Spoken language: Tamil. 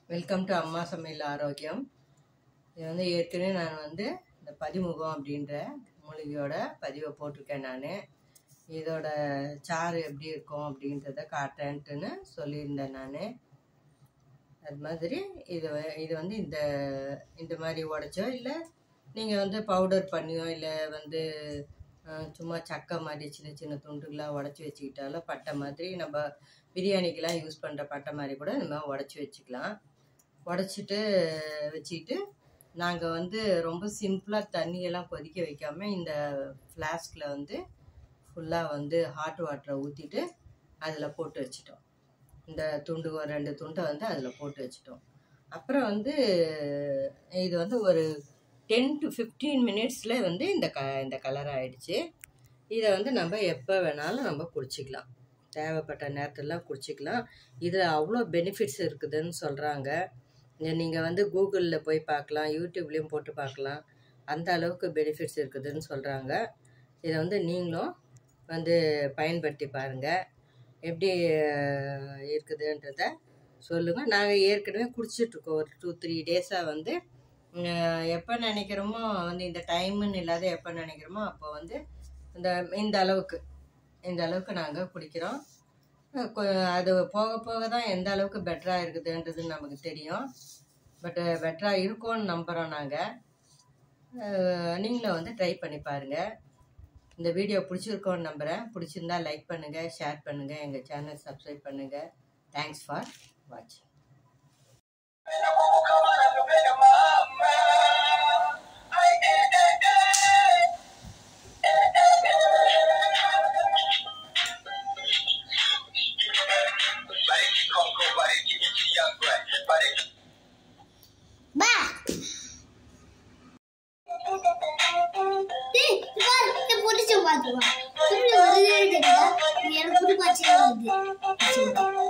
வெல்கம் டு அம்மா சமையல் ஆரோக்கியம் இது வந்து ஏற்கனவே நான் வந்து இந்த பதிமுகம் அப்படின்ற மூலிகையோட பதிவை போட்டிருக்கேன் நான் இதோட சாறு எப்படி இருக்கும் அப்படின்றத காட்டுறேன்ட்டுன்னு சொல்லியிருந்தேன் நான் அது மாதிரி இது வ- இது வந்து இந்த இந்த மாதிரி உடைச்சோ இல்லை நீங்கள் வந்து பவுடர் பண்ணியோ இல்லை வந்து அஹ், சும்மா சக்கை மாதிரி சின்ன சின்ன துண்டுகளாக உடச்சி வச்சுக்கிட்டாலும் பட்டை மாதிரி நம்ம பிரியாணிக்கெலாம் யூஸ் பண்ணுற பட்டை மாதிரி கூட நம்ம உடச்சி வச்சுக்கலாம் உடச்சிட்டு வச்சுக்கிட்டு நாங்கள் வந்து ரொம்ப சிம்பிளாக தண்ணியெல்லாம் கொதிக்க வைக்காம இந்த ஃப்ளாஸ்கில் வந்து ஃபுல்லாக வந்து ஹாட் வாட்டரை ஊற்றிட்டு அதில் போட்டு வச்சிட்டோம் இந்த துண்டு ஒரு ரெண்டு துண்டை வந்து அதில் போட்டு வச்சிட்டோம் அப்புறம் வந்து இது வந்து ஒரு டென் டு ஃபிஃப்டீன் மினிட்ஸில் வந்து இந்த க இந்த கலர் ஆயிடுச்சு இதை வந்து நம்ம எப்போ வேணாலும் நம்ம குடிச்சிக்கலாம் தேவைப்பட்ட நேரத்துலலாம் குடிச்சிக்கலாம் இதில் அவ்வளோ பெனிஃபிட்ஸ் இருக்குதுன்னு சொல்கிறாங்க நீங்கள் வந்து கூகுளில் போய் பார்க்கலாம் யூடியூப்லேயும் போட்டு பார்க்கலாம் அந்த அளவுக்கு பெனிஃபிட்ஸ் இருக்குதுன்னு சொல்கிறாங்க இதை வந்து நீங்களும் வந்து பயன்படுத்தி பாருங்கள் எப்படி அஹ், இருக்குதுன்றத சொல்லுங்கள் நாங்கள் ஏற்கனவே குடிச்சிட்ருக்கோம் ஒரு டூ த்ரீ டேஸாக வந்து எப்போ நினைக்கிறோமோ வந்து இந்த டைமுன்னு இல்லாத எப்போ நினைக்கிறோமோ அப்போ வந்து இந்த இந்த அளவுக்கு இந்த அளவுக்கு நாங்கள் குடிக்கிறோம் அஹ் கொ- அது போக போக தான் எந்த அளவுக்கு பெட்டராக இருக்குதுன்றது நமக்கு தெரியும் பட்டு பெட்டராக இருக்கும்னு நம்புகிறோம் நாங்கள் நீங்களும் வந்து ட்ரை பண்ணி பாருங்கள் இந்த வீடியோ பிடிச்சிருக்கோன்னு நம்புகிறேன் பிடிச்சிருந்தா லைக் பண்ணுங்கள் ஷேர் பண்ணுங்கள் எங்கள் சேனல் சப்ஸ்கிரைப் பண்ணுங்கள் தேங்க்ஸ் ஃபார் வாட்சிங் பா டேய் பாரு இந்த புடிச்சு பாத்துவா இப்படி ஒரு தெரியுதா எனக்கு புடி பாச்சு வருது